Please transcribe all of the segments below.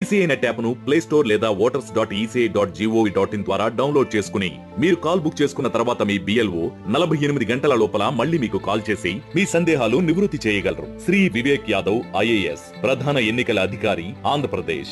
ECI net యాప్ను play store లేదా voters dot ECI dot GOV dot in ద్వారా download చేసుకుని మీరు కాల్ బుక్ చేసుకున్న తర్వాత మీ బిఎల్ఓ నలభై ఎనిమిది గంటల లోపల మళ్ళీ మీకు కాల్ చేసి మీ సందేహాలు నివృత్తి చేయగలరు శ్రీ వివేక్ యాదవ్ ఐఏఎస్ ప్రధాన ఎన్నికల అధికారి ఆంధ్రప్రదేశ్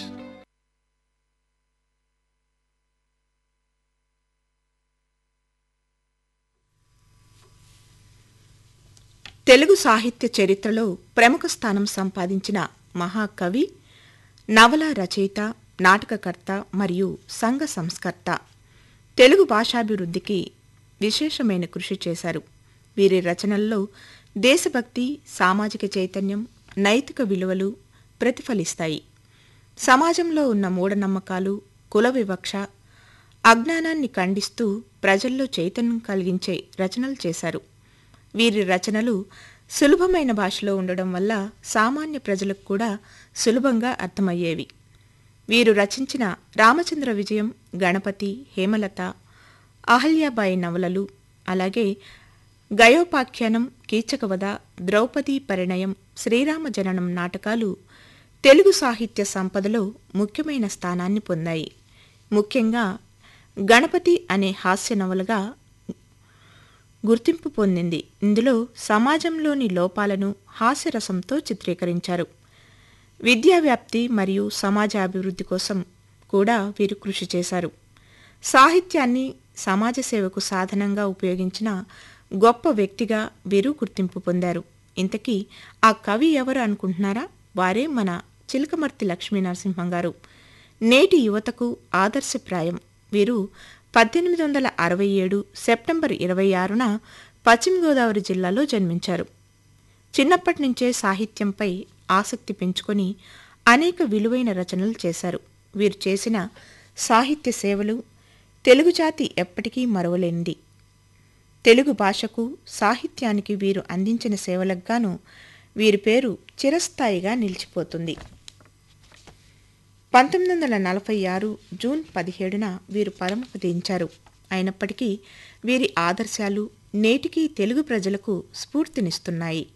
తెలుగు సాహిత్య చరిత్రలో ప్రముఖ స్థానం సంపాదించిన మహాకవి నవల రచయిత నాటకకర్త మరియు సంఘ సంస్కర్త తెలుగు భాషాభివృద్ధికి విశేషమైన కృషి చేశారు వీరి రచనల్లో దేశభక్తి సామాజిక చైతన్యం నైతిక విలువలు ప్రతిఫలిస్తాయి సమాజంలో ఉన్న మూఢనమ్మకాలు కుల వివక్ష అజ్ఞానాన్ని ఖండిస్తూ ప్రజల్లో చైతన్యం కలిగించే రచనలు చేశారు వీరి రచనలు సులభమైన భాషలో ఉండడం వల్ల సామాన్య ప్రజలకు కూడా సులభంగా అర్థమయ్యేవి వీరు రచించిన రామచంద్ర విజయం గణపతి హేమలత అహల్యాబాయి నవలలు అలాగే గయోపాఖ్యానం కీచకవధ ద్రౌపదీ పరిణయం శ్రీరామ జననం నాటకాలు తెలుగు సాహిత్య సంపదలో ముఖ్యమైన స్థానాన్ని పొందాయి ముఖ్యంగా గణపతి అనే హాస్య నవలగా గుర్తింపు పొందింది ఇందులో సమాజంలోని లోపాలను హాస్యరసంతో చిత్రీకరించారు విద్యా వ్యాప్తి మరియు సమాజ అభివృద్ధి కోసం కూడా వీరు కృషి చేశారు సాహిత్యాన్ని సమాజ సేవకు సాధనంగా ఉపయోగించిన గొప్ప వ్యక్తిగా వీరు గుర్తింపు పొందారు ఇంతకీ ఆ కవి ఎవరు అనుకుంటున్నారా వారే మన చిలకమర్తి లక్ష్మీ నరసింహం గారు నేటి యువతకు ఆదర్శప్రాయం వీరు పద్దెనిమిది వందల అరవై ఏడు సెప్టెంబర్ ఇరవై ఆరున పశ్చిమ గోదావరి జిల్లాలో జన్మించారు చిన్నప్పటి నుంచే సాహిత్యంపై ఆసక్తి పెంచుకొని అనేక విలువైన రచనలు చేశారు వీరు చేసిన సాహిత్య సేవలు తెలుగు జాతి ఎప్పటికీ మరవలేనిది తెలుగు భాషకు సాహిత్యానికి వీరు అందించిన సేవలకు గాను వీరి పేరు చిరస్థాయిగా నిలిచిపోతుంది పంతొమ్మిది వందల నలభై ఆరు జూన్ పదిహేడున వీరు పరమపదించారు అయినప్పటికీ వీరి ఆదర్శాలు నేటికీ తెలుగు ప్రజలకు స్ఫూర్తినిస్తున్నాయి